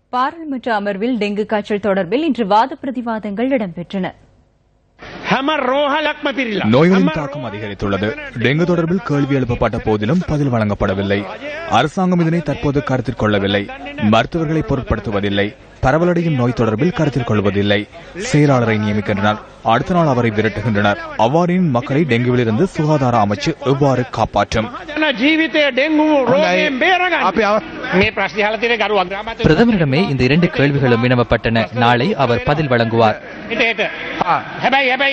பாராளுமன்ற அமர்வில் டெங்கு காய்ச்சல் தொடர்பில் இன்று வாத பிரதிவாதங்கள் இடம்பெற்றன හැම රෝහලක්ම පිරිලා. நோய்களின் தாக்கம் அதிகரித்துள்ளது டெங்கு தொடர்பில் கேள்வி எழுப்பப்பட்ட போதிலும் பதில் வழங்கப்படவில்லை அரசாங்கம் இதனை தற்போது கருத்தில் கொள்ளவில்லை மருத்துவர்களை பொருட்படுத்துவதில்லை பரவலடையும் நோய் தொடர்பில் கருத்தில் கொள்வதில்லை செயலாளரை நியமிக்கின்றனர் அடுத்த நாள் அவரை விரட்டுகின்றனர் அவ்வாறின் மக்களை டெங்குவிலிருந்து சுகாதார அமைச்சு எவ்வாறு காப்பாற்றும் යන ජීවිතය ඩෙංගු රෝගයෙන් බේරගන්න. මේ ප්‍රශ්න අහලා තියෙන ගරු අග්‍රාමාත්‍ය பிரதமரிடமே இந்த இரண்டு கேள்விகளும் வினவப்பட்டன நாளை அவர் பதில் வழங்குவார் හිට හිට. හැබැයි හැබැයි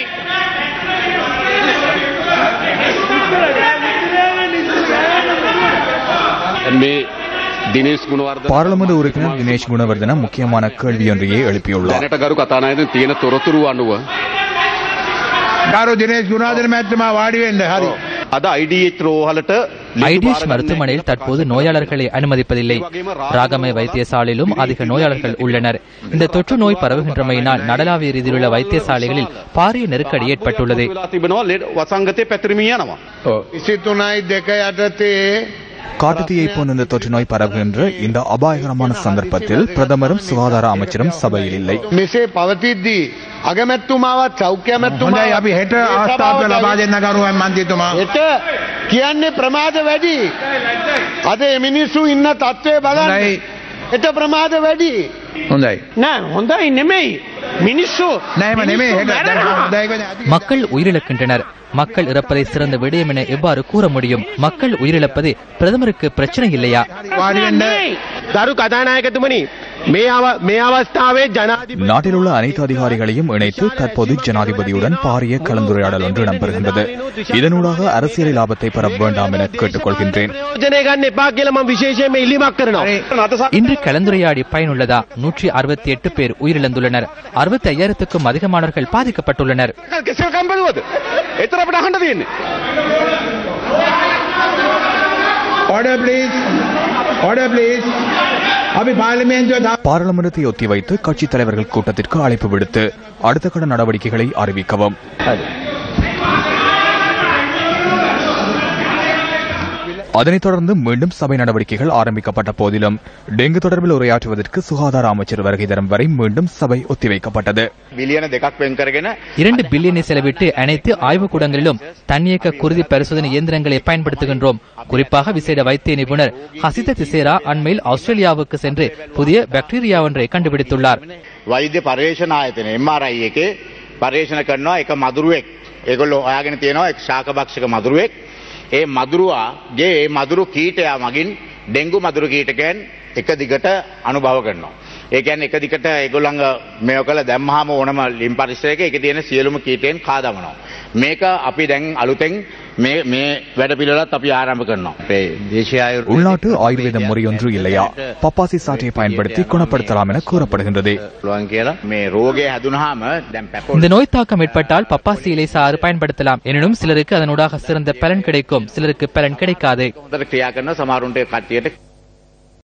මේ දිනේශ් ගුණවර්ධන பாராளுமன்ற உறுப்பினர் தினேஷ் குணவர்தன முக்கியமான கேள்வி ஒன்றையே எழுப்பியுள்ளார் දැනට ගරු කතානායකයන් තියෙන තොරතුරු අනුව ගරු දිනේශ් ගුණාදන මැතිතුමා වාඩි වෙන්න හරි. අද IDH රෝහලට ஐடிஎச் மருத்துவமனையில் தற்போது நோயாளர்களை அனுமதிப்பதில்லை ராகமே வைத்தியசாலையிலும் அதிக நோயாளர்கள் உள்ளனர் இந்த தொற்று நோய் பரவுகின்றமையினால் நடலாவிய ரீதியிலுள்ள வைத்தியசாலைகளில் பாரிய நெருக்கடி ஏற்பட்டுள்ளது වෙලා තිබෙනවා ලෙඩ වසංගතය පැතිරමින් යනවා. විසිතුනයි දෙක යටතේ காட்டுத்தீயை போன்ற இந்த தொற்று நோய் பரவுகின்ற இந்த அபாயகரமான சந்தர்ப்பத்தில் பிரதமரும் சுகாதார அமைச்சரும் சபையில் இல்லை මෙසේ පවතිද්දී අගමැත්තුමාවත් සෞඛ්‍ය මැත්තුමා හොඳයි අපි හෙට අවස්ථාව ලබා දෙන්න ගරුවන් මන්ත්‍රීතුමා. හෙට කියන්නේ ප්‍රමාද වැඩි. අද ඒ මිනිස්සු ඉන්න තත්ත්වය බලන්න. හොඳයි. හෙට ප්‍රමාද වැඩි. හොඳයි. නෑ හොඳයි නෙමෙයි. මිනිස්සු නෑම නෙමේ හෙට දැන් මැරෙනවා. හොඳයි කියන්නේ අධි- மக்கள் உயிரிழக்கின்றனர் மக்கள் இறப்பதை சிறந்த விடயம் என எவ்வாறு கூற முடியும் மக்கள் உயிரிழப்பது பிரதமருக்கு பிரச்சனை இல்லையா වාඩි වෙන්න නෙමෙයි. දරු කතානායකතුමනි මේ අව- මේ අවස්ථාවේ ජනාධිපති நாட்டில் உள்ள அனைத்து அதிகாரிகளையும் இணைத்து தற்போது ஜனாதிபதியுடன் பாரிய கலந்துரையாடல் ஒன்று இடம்பெறுகின்றது இதனூடாக அரசியல் லாபத்தை பெற வேண்டாம் என கேட்டுக்கொள்கின்றேன் යෝජනය ගන්න එපා කියලා මම විශේෂයෙන්ම ඉල්ලීමක් කරනවා. இன்று கலந்துரையாடி பயனுள்ளதா நூற்றி அறுபத்தி எட்டு பேர் உயிரிழந்துள்ளனர் அறுபத்தி ஐயாயிரத்துக்கும் அதிகமானவர்கள் பாதிக்கப்பட்டுள்ளனர் කෙසල් කම්බලුවද? එතර අපිට අහන්න තියෙන්නේ. order please. order please. අපි පාර්ලිමේන්තුව තා- பாராளுமன்றத்தை ஒத்திவைத்து கட்சித் தலைவர்கள் கூட்டத்திற்கு அழைப்பு விடுத்து அடுத்த கட்ட நடவடிக்கைகளை அறிவிக்கவும் அதனைத் தொடர்ந்து மீண்டும் சபை நடவடிக்கைகள் ஆரம்பிக்கப்பட்ட போதிலும் டெங்கு தொடர்பில் உரையாற்றுவதற்கு சுகாதார அமைச்சர் வருகை தரும் வரை மீண்டும் சபை ஒத்திவைக்கப்பட்டது බිලියන දෙකක් වෙන් කරගෙන இரண்டு பில்லியனை செலவிட்டு அனைத்து ஆய்வுக்கூடங்களிலும் தன்னியக்க குருதி பரிசோதனை இயந்திரங்களை பயன்படுத்துகின்றோம் குறிப்பாக விசேட வைத்திய நிபுணர் ஹசித திசேரா அண்மையில் ஆஸ்திரேலியாவுக்கு சென்று புதிய பாக்டீரியா ஒன்றை கண்டுபிடித்துள்ளார் වෛද්‍ය පර්යේෂණ ආයතන MRI එකේ පර්යේෂණ කරනවා එක මදුරුවෙක්. ඒගොල්ලෝ හොයාගෙන තියෙනවා එක් ශාකභක්ෂක මදුරුවෙක්. ඒ මදුරුවාගේ ඒ මදුරු කීටයා මගින් ඩෙංගු මදුරු කීටකයන් එක දිගට අනුභව කරනවා. ඒ කියන්නේ එක දිගට ඒගොල්ලන්ග මේව කළ දැම්මහම ඕනම ලිම් පරිසරයක එකේ තියෙන සියලුම කීටයන් කාදමනවා. මේක අපි දැන් අලුතෙන් මේ මේ වැඩ පිළිවෙලත් අපි ආරම්භ කරනවා. අපේ දේශීය ආයුර්වේද உள்நாட்டு ஆயுர்வேத முறையொன்று இல்லையா பப்பாசி சாற்றை பயன்படுத்தி குணப்படுத்தலாம் என கூறப்படுகின்றது පුළුවන් කියලා මේ රෝගය හැදුනහම දැන් පැපොල් இந்த நோய் தாக்கம் ஏற்பட்டால் பப்பாசி இலை சாறு பயன்படுத்தலாம் எனினும் சிலருக்கு அதனூடாக சிறந்த பலன் கிடைக்கும் சிலருக்கு பலன் கிடைக்காது හොඳට ක්‍රියා කරන සමහරුන්ට කට්ටියට